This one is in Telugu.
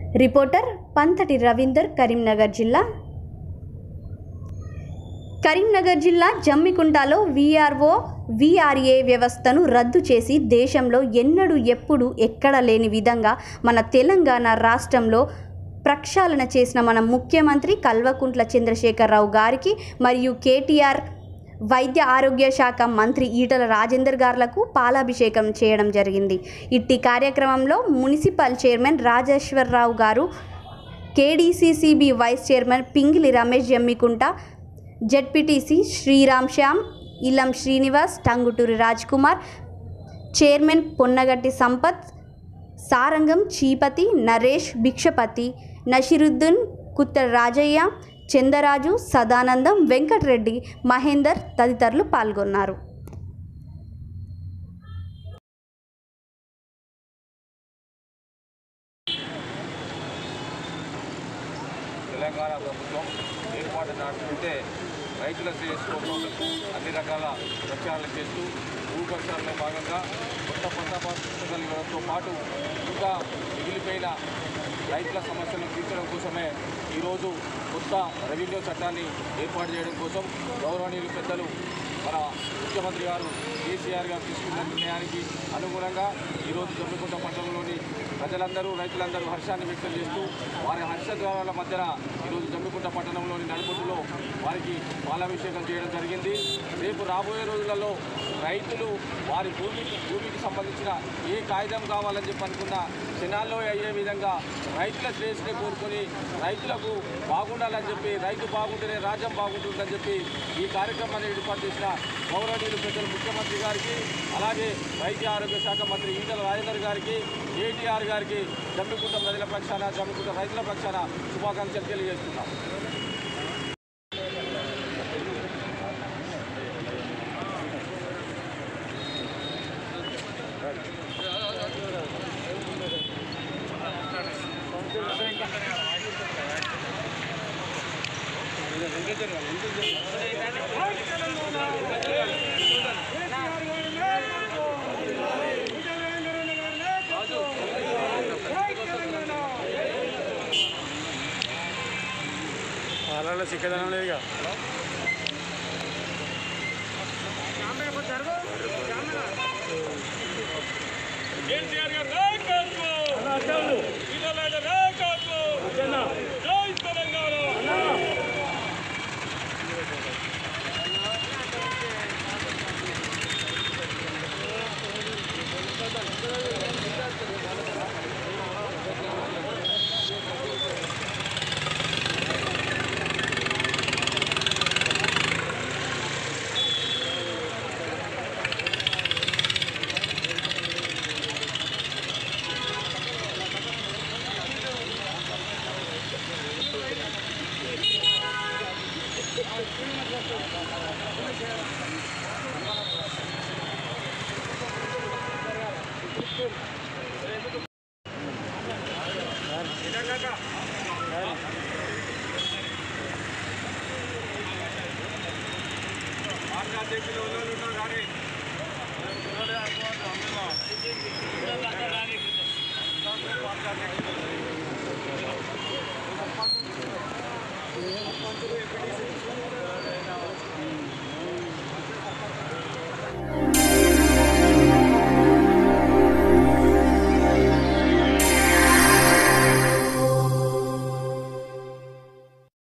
రిపోర్టర్ పంతటి రవీందర్ కరీంనగర్ జిల్లా కరీంనగర్ జిల్లా జమ్మికుంటలో వీఆర్ఓ వీఆర్ఏ వ్యవస్థను రద్దు చేసి దేశంలో ఎన్నడూ ఎప్పుడు ఎక్కడ లేని విధంగా మన తెలంగాణ రాష్ట్రంలో ప్రక్షాళన చేసిన మన ముఖ్యమంత్రి కల్వకుంట్ల చంద్రశేఖరరావు గారికి మరియు కేటీఆర్ వైద్య ఆరోగ్య శాఖ మంత్రి ఈటల రాజేందర్ గారులకు పాలాభిషేకం చేయడం జరిగింది ఇట్టి కార్యక్రమంలో మున్సిపల్ చైర్మన్ రాజేశ్వరరావు గారు KDCCB vice chairman Pingili Ramesh Jammikunta ZPTC Sriram Shyam Ilam Srinivas Tanguturi Raj Kumar chairman Ponnagatti Sampath Sarangam Cheepathi Naresh Bhikshapathi Nasiruddin Kutte Rajaiah Chandaraju Sadanandam Venkata Reddy Mahender తదితరులు పాల్గొన్నారు తెలంగాణ ప్రభుత్వం ఏర్పాటు నాటుకుంటే రైతుల శ్రేయస్సు కోసం అన్ని రకాల ప్రచారాలు చేస్తూ భూ ప్రచారంలో భాగంగా కొత్త కొత్త పుస్తకాలు ఇవ్వడంతో పాటు ఇంకా మిగిలిపోయిన రైతుల సమస్యలను తీర్చడం కోసమే ఈరోజు కొత్త రెవెన్యూ చట్టాన్ని ఏర్పాటు చేయడం కోసం గౌరవనీయులు పెద్దలు మన ముఖ్యమంత్రి గారు కేసీఆర్ గారు తీసుకున్న నిర్ణయానికి అనుగుణంగా ఈరోజు జమ్మికుంట పట్టణంలోని ప్రజలందరూ రైతులందరూ హర్షాన్ని వ్యక్తం చేస్తూ వారి హర్షద్వారాల మధ్యన ఈరోజు జమ్మికుంట పట్టణంలోని నడుపుతులో వారికి పాలాభిషేకం చేయడం జరిగింది రేపు రాబోయే రోజులలో రైతులు వారి భూమి భూమికి సంబంధించిన ఏ కాగితం కావాలని చెప్పి అనుకున్న క్షణాల్లో అయ్యే విధంగా రైతుల శ్రేయస్సుని కోరుకొని రైతులకు బాగుండాలని చెప్పి రైతు బాగుంటేనే రాజ్యం బాగుంటుందని చెప్పి ఈ కార్యక్రమాన్ని ఏర్పాటు చేసిన గౌరవనీయులు పెద్దలు ముఖ్యమంత్రి గారికి అలాగే వైద్య ఆరోగ్య శాఖ మంత్రి ఈటల రాజేందర్ గారికి ఏటీఆర్ గారికి జమ్మికుంట ప్రజల పక్షాన జమ్మికుంట రైతుల పక్షాన శుభాకాంక్షలు తెలియజేస్తున్నాం వాళ్ళలో చిక్కదనం లేదుగా కేసీఆర్ గారు నాయకత్వం ఈటలాంటి నాయకత్వం జై తెలంగాణ మార్గాధ్యక్షులు ఎవరు ఉన్నారు కానీ